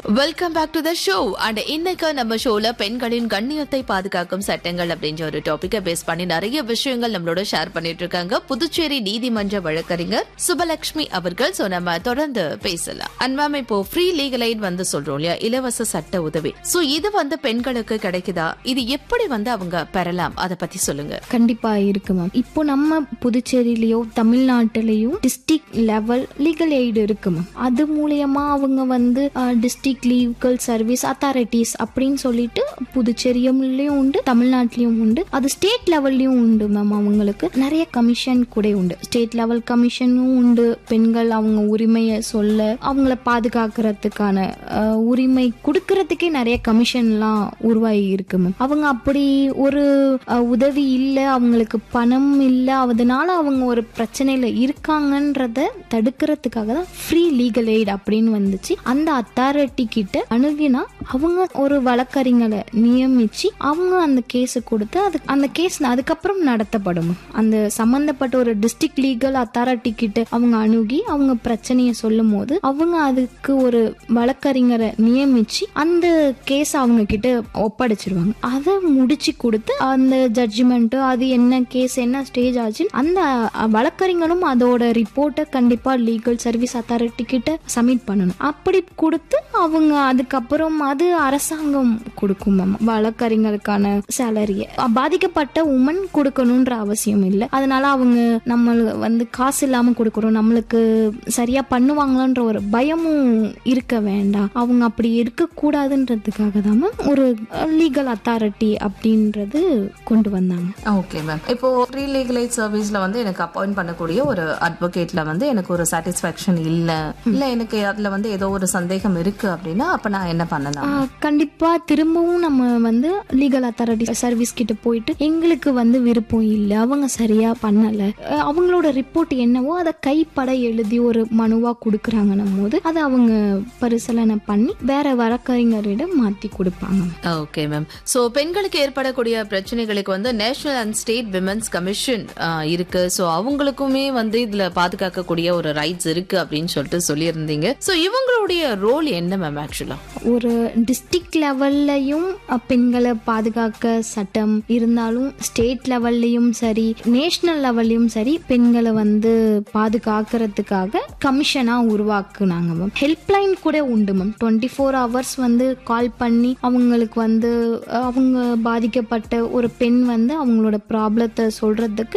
welcome back to the show and இன்னைக்கு நம்ம ஷோல பெண்களின் கண்ணியத்தை பாதுகாக்கும் சட்டங்கள் அப்படின்ற ஒரு டாபிக்கை பேஸ் பண்ணி நிறைய விஷயங்கள் நம்மளோட ஷேர் பண்ணிட்டு இருக்காங்க புதுச்சேரி நீதிமன்ற வழக்கறிஞர் சுபலட்சுமி அவர்கள் சோ நம்ம தொடர்ந்து பேசலாம் அண்ட் மேம் இப்போ ஃப்ரீ லீகல் எய்ட் வந்து சொல்றோம் இல்லையா இலவச சட்ட உதவி சோ இது வந்து பெண்களுக்கு கிடைக்குதா இது எப்படி வந்து அவங்க பெறலாம் அதை பத்தி சொல்லுங்க கண்டிப்பா இருக்கு மேம் இப்போ நம்ம புதுச்சேரியிலயோ தமிழ்நாட்டிலயோ டிஸ்ட்ரிக்ட் லெவல் லீகல் எய்டு இருக்கு மேம் அது மூலியமா அவங்க வந்து டிஸ்ட்ரிக்ட் லீகல் சர்வீஸ் அத்தாரிட்டிஸ் அப்படின்னு சொல்லிட்டு புதுச்சேரியிலயும் உண்டு தமிழ்நாட்டிலயும் உண்டு அது ஸ்டேட் லெவல்லையும் உண்டு மேம் அவங்களுக்கு நிறைய கமிஷன் கூட உண்டு ஸ்டேட் லெவல் கமிஷனும் உண்டு பெண்கள் அவங்க உரிமையை சொல்ல அவங்கள பாதுகாக்கிறதுக்கான அஹ், உரிமை கொடுக்கறதுக்கே நிறைய கமிஷன்லாம் உருவாகி இருக்கு மேம் அவங்க அப்படி ஒரு அஹ், உதவி இல்லை அவங்களுக்கு பணம் இல்லை அதனால அவங்க ஒரு பிரச்சனையில இருக்காங்கன்றத தடுக்கிறதுக்காக தான் ஃப்ரீ லீகல் எய்ட் அப்படின்னு வந்துச்சு அந்த அத்தாரிட்டி கிட்ட அணுகினா அவங்க ஒரு வழக்கறிஞரை நியமிச்சு அவங்க அந்த கேஸை கொடுத்து அது அந்த கேஸ் அதுக்கப்புறம் நடத்தப்படும் அந்த சம்பந்தப்பட்ட ஒரு டிஸ்ட்ரிக்ட் லீகல் அத்தாரிட்டி கிட்ட அவங்க அணுகி அவங்க பிரச்சனையை சொல்லும் போது அவங்க அதுக்கு ஒரு வழக்கறிஞரை நியமிச்சு அந்த கேஸ் அவங்க கிட்ட ஒப்படைச்சிருவாங்க அதை முடிச்சு கொடுத்து அந்த ஜட்ஜ்மெண்ட் அது என்ன கேஸ் என்ன ஸ்டேஜ் ஆச்சு அந்த அஹ், வழக்கறிஞரும் அதோட ரிப்போர்ட்டை கண்டிப்பா லீகல் சர்வீஸ் அத்தாரிட்டி கிட்ட சப்மிட் பண்ணணும் அப்படி கொடுத்து அவங்க அதுக்கப்புறம் அது அரசாங்கம் கொடுக்கும் மேம் வழக்கறிஞருக்கான சேலரியை பாதிக்கப்பட்ட உமன் கொடுக்கணுன்ற அவசியம் இல்லை அதனால அவங்க நம்ம வந்து காசு இல்லாம கொடுக்குறோம் நம்மளுக்கு சரியா பண்ணுவாங்களான்ற ஒரு பயமும் இருக்க வேண்டாம் அவங்க அப்படி இருக்கக்கூடாதுன்றதுக்காக தான் மேம் ஒரு லீகல் அத்தாரிட்டி அப்படின்றது கொண்டு வந்தாங்க ஓகே மேம் இப்போ ப்ரீ லீகல் எய்ட் சர்வீஸ்ல வந்து எனக்கு அப்பாயிண்ட் பண்ணக்கூடிய ஒரு அட்வொகேட்ல வந்து எனக்கு ஒரு சாட்டிஸ்பாக்சன் இல்ல இல்ல எனக்கு அதுல வந்து ஏதோ ஒரு சந்தேகம் இருக்கு அப்படின்னா அப்ப நான் என்ன பண்ணலாம் ஆஹ் கண்டிப்பா திரும்பவும் நம்ம வந்து லீகல் அத்தாரிட்டி சர்வீஸ் கிட்ட போயிட்டு எங்களுக்கு வந்து விருப்பம் இல்லை அவங்க சரியா பண்ணல ஆஹ் அவங்களோட ரிப்போர்ட் என்னவோ அதை கைப்பட எழுதி ஒரு மனுவா கொடுக்குறாங்கன்னும் போது அதை அவங்க பரிசீலனை பண்ணி வேற வழக்கறிஞரிடம் மாத்தி கொடுப்பாங்க ஓகே மேம் சோ பெண்களுக்கு ஏற்படக்கூடிய பிரச்சனைகளுக்கு வந்து national and state women's commission இருக்கு சோ அவங்களுக்குமே வந்து இதுல பாதுகாக்கக்கூடிய ஒரு ரைட்ஸ் இருக்கு அப்படின்னு சொல்லிட்டு சொல்லியிருந்தீங்க சோ இவங்களுடைய ரோல் என்ன மேம் ஆக்சுவலா ஒரு டிஸ்ட்ரிக்ட் லெவல்லையும் அஹ், பெண்களை பாதுகாக்க சட்டம் இருந்தாலும் ஸ்டேட் லெவல்லையும் சரி நேஷனல் லெவல்லையும் சரி பெண்களை வந்து பாதுகாக்கிறதுக்காக கமிஷனா உருவாக்குனாங்க மேம் ஹெல்ப்லைன் கூட உண்டு மேம் டுவெண்ட்டி ஃபோர் ஹவர்ஸ் வந்து கால் பண்ணி அவங்களுக்கு வந்து அஹ், அவங்க பாதிக்கப்பட்ட ஒரு பெண் வந்து அவங்களோட ப்ராப்ளத்தை சொல்றதுக்கு